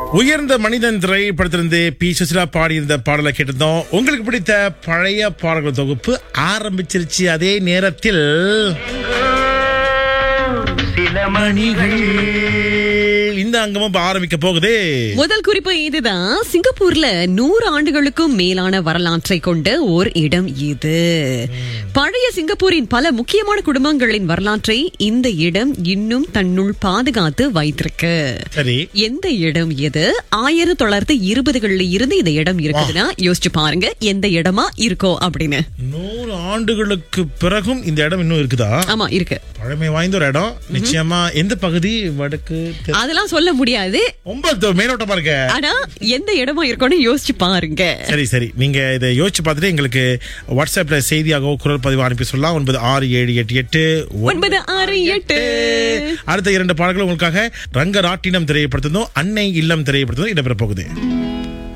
உயர்ந்த மனிதன் திரைப்படத்திலிருந்து பி சுசிலா பாடியிருந்த பாடலை கேட்டிருந்தோம் உங்களுக்கு பிடித்த பழைய பாடல்கள் தொகுப்பு ஆரம்பிச்சிருச்சு அதே நேரத்தில் சில மணிகள் இந்த அங்கமும் இப்ப ஆரம்பிக்க போகுது முதல் குறிப்பு இதுதான் சிங்கப்பூர்ல நூறு ஆண்டுகளுக்கும் மேலான வரலாற்றை கொண்ட ஓர் இடம் இது பழைய சிங்கப்பூரின் பல முக்கியமான குடும்பங்களின் வரலாற்றை இந்த இடம் இன்னும் தன்னுள் பாதுகாத்து வைத்திருக்கு சரி எந்த இடம் எது ஆயிரத்தி தொள்ளாயிரத்தி இருபதுகள்ல இருந்து இந்த இடம் இருக்குதுன்னா யோசிச்சு பாருங்க எந்த இடமா இருக்கோ அப்படின்னு நூறு ஆண்டுகளுக்கு பிறகும் இந்த இடம் இன்னும் இருக்குதா ஆமா இருக்கு பழமை வாய்ந்த ஒரு இடம் நிச்சயமா எந்த பகுதி வடக்கு தெற்கு? அதெல்லாம் சொல்ல முடியாது ரொம்ப தொ- மேலோட்டமா இருக்க ஆனா எந்த இடமா இருக்கும்னு யோசிச்சு பாருங்க சரி சரி நீங்க இதை யோசிச்சு பார்த்துட்டு எங்களுக்கு வாட்ஸ்அப்ல செய்தியாகவோ குரல் பதிவு அனுப்பி சொல்லலாம் ஒன்பது ஆறு ஏழு எட்டு எட்டு ஒன்பது ஆறு எட்டு அடுத்த இரண்டு பாடல்கள் உங்களுக்காக ரங்கராட்டினம் திரையப்படுத்தும் அன்னை இல்லம் திரையப்படுத்தும் இடம்பெற போகுது